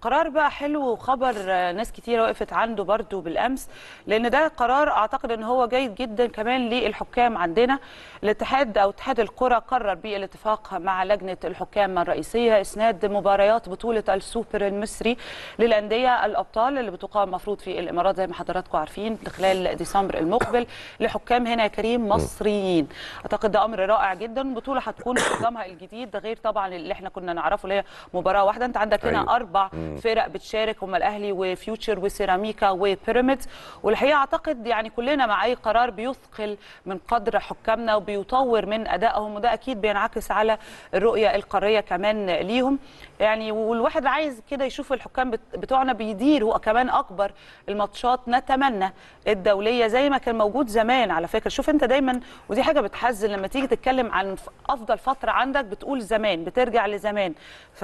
قرار بقى حلو وخبر ناس كتيرة وقفت عنده برضو بالأمس لأن ده قرار أعتقد أن هو جيد جدا كمان للحكام عندنا الاتحاد أو اتحاد الكرة قرر بالاتفاق مع لجنة الحكام الرئيسية إسناد مباريات بطولة السوبر المصري للأندية الأبطال اللي بتقام مفروض في الإمارات زي ما حضراتكم عارفين خلال ديسمبر المقبل لحكام هنا يا كريم مصريين أعتقد ده أمر رائع جدا البطولة هتكون بنظامها الجديد ده غير طبعا اللي احنا كنا نعرفه اللي هي مباراة واحدة أنت عندك هنا أيوة. اربع فرق بتشارك هم الاهلي وفيوتشر وسيراميكا وبيراميدز والحقيقه اعتقد يعني كلنا مع اي قرار بيثقل من قدر حكامنا وبيطور من ادائهم وده اكيد بينعكس على الرؤيه القاريه كمان ليهم يعني والواحد عايز كده يشوف الحكام بت- بتوعنا بيديروا كمان اكبر الماتشات نتمنى الدوليه زي ما كان موجود زمان على فكره شوف انت دايما ودي حاجه بتحزن لما تيجي تتكلم عن ف- افضل فتره عندك بتقول زمان بترجع لزمان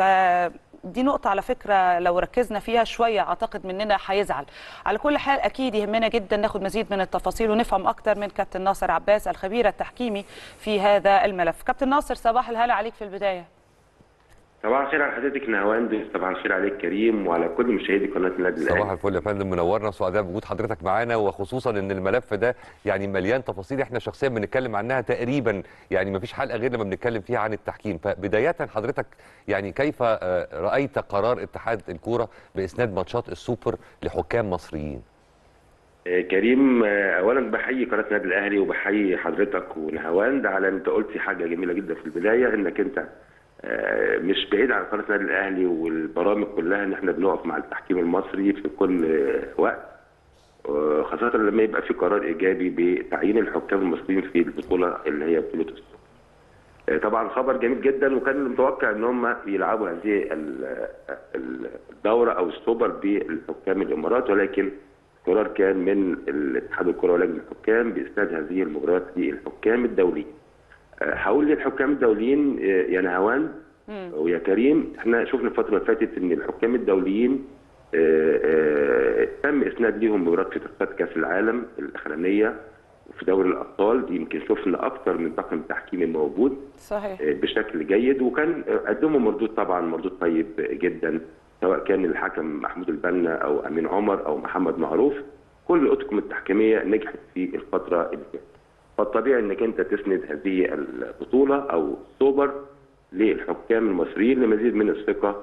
فدي نقطه على فكره لو ركزنا فيها شويه اعتقد مننا هيزعل على كل حال اكيد يهمنا جدا ناخد مزيد من التفاصيل ونفهم اكتر من كابتن ناصر عباس الخبير التحكيمي في هذا الملف كابتن ناصر صباح الهلا عليك في البدايه صباح الخير على حضرتك نهواند صباح الخير عليك كريم وعلى كل مشاهدي قناه النادي صباح الاهلي الفل يا فندم منورنا وسعداء بوجود حضرتك معانا وخصوصا ان الملف ده يعني مليان تفاصيل احنا شخصيا بنتكلم عنها تقريبا يعني ما فيش حلقه غير لما بنتكلم فيها عن التحكيم فبدايه حضرتك يعني كيف آه، رايت قرار اتحاد الكوره باسناد ماتشات السوبر لحكام مصريين آه، كريم آه، اولا بحيي قناه النادي الاهلي وبحيي حضرتك ونهواند على ان انت قلتي حاجه جميله جدا في البدايه انك انت آه، مش بعيد عن قناه النادي الاهلي والبرامج كلها ان احنا بنقف مع التحكيم المصري في كل آه، وقت آه، خاصه لما يبقى في قرار ايجابي بتعيين الحكام المصريين في البطوله اللي هي بطوله السوبر آه، طبعا خبر جميل جدا وكان متوقع ان هم يلعبوا هذه ال- ال- الدوره او السوبر بالحكام الامارات ولكن قرار كان من الاتحاد الكره ولجنه الحكام باسناد هذه المباريات للحكام الدوليين. آه، هقول للحكام الدوليين آه، يا نهوان ويا كريم احنا شفنا الفتره اللي فاتت ان الحكام الدوليين آه، آه، تم اسناد ليهم مباريات في تصفيات كاس العالم الاخرانيه وفي دوري الابطال يمكن شفنا اكثر من طاقم تحكيمي موجود صحيح بشكل جيد وكان قدموا مردود طبعا مردود طيب جدا سواء كان الحكم محمود البنا او امين عمر او محمد معروف كل الاطقم التحكيميه نجحت في الفتره اللي فاتت فالطبيعي انك انت تسند هذه البطوله او السوبر للحكام المصريين لمزيد من الثقه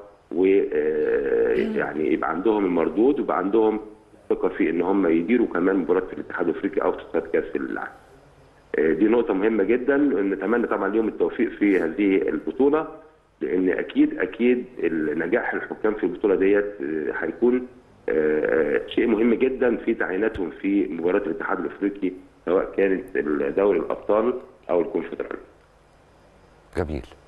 ويعني يبقى عندهم المردود ويبقى عندهم ثقه في ان هم يديروا كمان مباراه في الاتحاد الافريقي او تصفيات كاس العالم. آه، دي نقطة مهمة جدا نتمنى طبعا ليهم التوفيق في هذه البطولة لأن أكيد أكيد نجاح الحكام في البطولة ديت آه، هيكون آه، شيء مهم جدا في تعييناتهم في مباراة الاتحاد الأفريقي سواء كانت دوري الأبطال أو الكونفدرالية. جميل